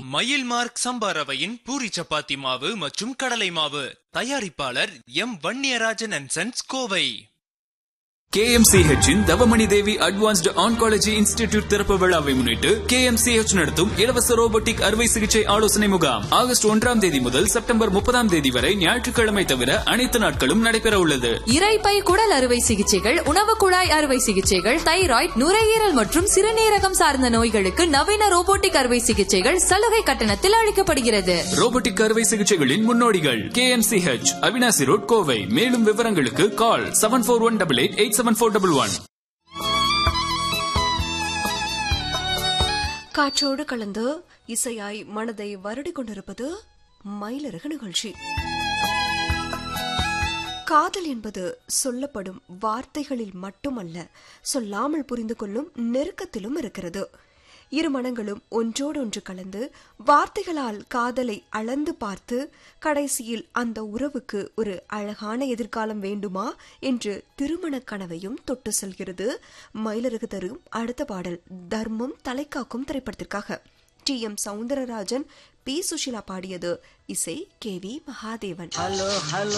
மயில் மார்க் சம்பா ரவையின் பூரி சப்பாத்தி மாவு மற்றும் கடலை மாவு தயாரிப்பாளர் M Vanniyarajan and sons Kovai KMCH இன் Thavamani Devi advanced oncology institute திறப்பு விழாவை முன்னிட்டு KMCH நடத்தும் இலவச ரோபோட்டிக் அறுவை சிகிச்சை ஆலோசனை முகாம் ஆகஸ்ட் ஒன்றாம் தேதி முதல் செப்டம்பர் முப்பதாம் தேதி வரை ஞாயிற்றுக்கிழமை தவிர அனைத்து நாட்களும் நடைபெற உள்ளது இரைப்பை குடல் அறுவை சிகிச்சைகள் உணவு குழாய் அறுவை சிகிச்சைகள் தைராய்டு நுரையீரல் மற்றும் சிறுநீரகம் சார்ந்த நோய்களுக்கு நவீன ரோபோட்டிக் அறுவை சிகிச்சைகள் சலுகை கட்டணத்தில் அளிக்கப்படுகிறது ரோபோட்டிக் அறுவை சிகிச்சைகளின் முன்னோடிகள் KMCH அவினாசி ரோட் கோவை மேலும் விவரங்களுக்கு call seven four one double eight eight seven four double one காற்றோடு கலந்து இசையாய் மனதை வருடிக் கொண்டிருப்பது மயிலரகு நிகழ்ச்சி காதல் என்பது சொல்லப்படும் வார்த்தைகளில் மட்டுமல்ல சொல்லாமல் புரிந்து கொள்ளும் நெருக்கத்திலும் இருக்கிறது இரு மனங்களும் ஒன்றோடொன்று கலந்து வார்த்தைகளால் காதலை அளந்து பார்த்து கடைசியில் அந்த உறவுக்கு ஒரு அழகான எதிர்காலம் வேண்டுமா என்று திருமண கனவையும் தொட்டு செல்கிறது மயிலருகு தரும் அடுத்த பாடல் தர்மம் தலைக்காக்கும் திரைப்படத்திற்காக T M Soundararajan P Susheela பாடியது இசை K V Mahadevan hello hello